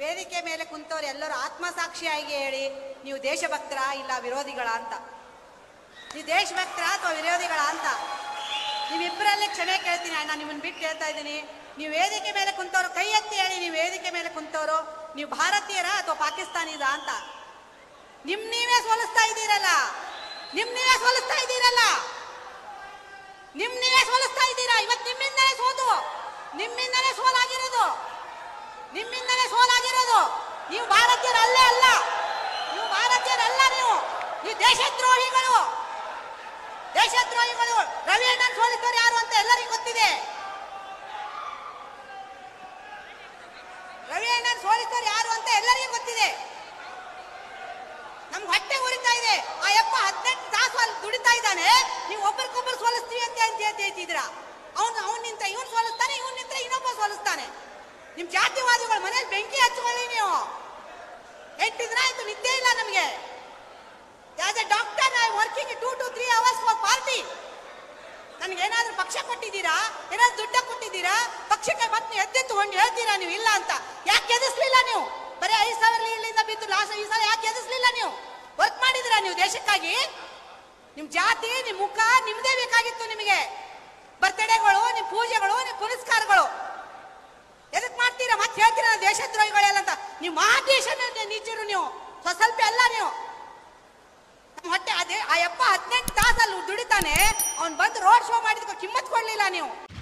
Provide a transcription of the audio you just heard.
ವೇದಿಕೆ ಮೇಲೆ ಕುಂತವ್ರು ಎಲ್ಲರೂ ಆತ್ಮಸಾಕ್ಷಿಯಾಗಿ ಹೇಳಿ ನೀವು ದೇಶಭಕ್ತರ ಇಲ್ಲ ವಿರೋಧಿಗಳ ಅಂತ ನೀವು ದೇಶಭಕ್ತರ ಅಥವಾ ವಿರೋಧಿಗಳ ಅಂತ ನೀವಿಬ್ಬರಲ್ಲಿ ಕ್ಷಮೆ ಕೇಳ್ತೀನಿ ಅಣ್ಣ ನಿಮ್ಮನ್ನ ಬಿಟ್ಟು ಕೇಳ್ತಾ ಇದ್ದೀನಿ ನೀವು ವೇದಿಕೆ ಮೇಲೆ ಕುಂತವ್ರು ಕೈ ಎತ್ತಿ ಹೇಳಿ ನೀವು ವೇದಿಕೆ ಮೇಲೆ ಕುಂತವ್ರು ನೀವು ಭಾರತೀಯರ ಅಥವಾ ಪಾಕಿಸ್ತಾನಿದ ಅಂತ ನಿಮ್ ನೀವೇ ಸೋಲಿಸ್ತಾ ಇದ್ದೀರಲ್ಲ ನಿಮ್ ನೀವೇ ಸೋಲಿಸ್ತಾ ಇದ್ದೀರಲ್ಲ ನಿಮ್ ನೀವೇ ಸೋಲಿಸ್ತಾ ಇದ್ದೀರಾ ಇವತ್ತು ನಿಮ್ಮಿಂದಲೇ ಸೋತು ನಿಮ್ಮಿಂದಲೇ ಸೋಲಾಗಿರೋದು ನಿಮ್ಮಿಂದಲೇ ಸೋಲಾಗಿರೋದು ನೀವು ಭಾರತೀಯರಲ್ಲೇ ಅಲ್ಲ ನೀವು ಭಾರತೀಯರಲ್ಲ ನೀವು ನೀವು ದೇಶದ್ರೋಹಿಗಳು ದೇಶದ್ರೋಹಿಗಳು ರವಿ ಅಣ್ಣನ್ ಸೋಲಿಸಿದವರು ಯಾರು ಅಂತ ಎಲ್ಲರಿಗೂ ಗೊತ್ತಿದೆ ರವಿ ಅಣ್ಣನ್ ಸೋಲಿಸಿದವರು ಯಾರು ಅಂತ ಎಲ್ಲರಿಗೂ ಗೊತ್ತಿದೆ ನಮ್ಗೆ ಹೊಟ್ಟೆ ಉರಿತಾ ಇದೆ ಆ ಯಪ್ಪ ಹದಿನೆಂಟು ತಾಸು ಅಲ್ಲಿ ದುಡಿತಾ ಇದ್ದಾನೆ ನೀವು ಒಬ್ಬರಿಗೊಬ್ಬರು ಸೋಲಿಸ್ತೀವಿ ಅಂತ ಅಂತ ಹೇಳ್ತಿದ್ದೀರಾ ಅವನು ಅವ್ನು ನಿಂತ ಇವನು ಸೋಲಿಸ್ತಾನೆ ಇವನು ನಿಂತ ಇನ್ನೊಬ್ಬ ಸೋಲಿಸ್ತಾನೆ ನಿಮ್ ಜಾತಿವಾದಿಗಳು ಮನೇಲಿ ಬೆಂಕಿ ಹಚ್ಕೊಳ್ಳಿ ನೀವು ಎಂಟು ದಿನ ಆಯ್ತು ನಿದ್ದೆ ಇಲ್ಲ ನಮಗೆ as a doctor I working two to three hours for party ನನಗೆ ಏನಾದ್ರೂ ಪಕ್ಷ ಕೊಟ್ಟಿದ್ದೀರಾ ಏನಾದ್ರು ದುಡ್ಡ ಕೊಟ್ಟಿದ್ದೀರಾ ಪಕ್ಷಕ್ಕೆ ಮತ್ತೆ ಎದ್ದೆತ್ತು ಹೊಂಡು ಹೇಳ್ತೀರಾ ನೀವು ಇಲ್ಲ ಅಂತ ಯಾಕೆ ಎದಿಸ್ಲಿಲ್ಲ ನೀವು ಬರೀ ಐದು ಸಾವಿರ ಇಲ್ಲಿಂದ ಬಿದ್ದು ಲಾಸ್ಟ್ ಈ ಸಲ ಯಾಕೆ ಎದಿಸ್ಲಿಲ್ಲ ನೀವು ವರ್ಕ್ ಮಾಡಿದಿರಾ ನೀವು ದೇಶಕ್ಕಾಗಿ ನಿಮ್ ಜಾತಿ ನಿಮ್ ಮುಖ ನಿಮ್ದೇ ಬೇಕಾಗಿತ್ತು ನಿಮಗೆ ಬರ್ತಡೇಗಳು ನಿಮ್ ಪೂಜೆಗಳು ನಿಮ್ ಪುರಸ್ಕಾರಗಳು ಎದಕ್ ಮಾಡ್ತೀರಾ ಮತ್ತೆ ಹೇಳ್ತೀರಾ ನಾವು ದೇಶದ್ರೋಹಿಗಳೆಲ್ಲ ಅಂತ ನೀವು ಮಹಾದೇಶ ನಿಜರು ನೀವು ಸ್ವ- ಸ್ವಲ್ಪ ಅಲ್ಲ ನೀವು ನಮ್ಮ ಹೊಟ್ಟೆ ಅದೇ ಆ ಯಪ್ಪ ಹದಿನೆಂಟು ತಾಸಲ್ಲಿ ದುಡಿತಾನೆ ಅವ್ನು ಬಂದು ರೋಡ್ ಶೋ ಮಾಡಿದ್ಕೋ ಕಿಮ್ಮತ್ ಕೊಡ್ಲಿಲ್ಲ ನೀವು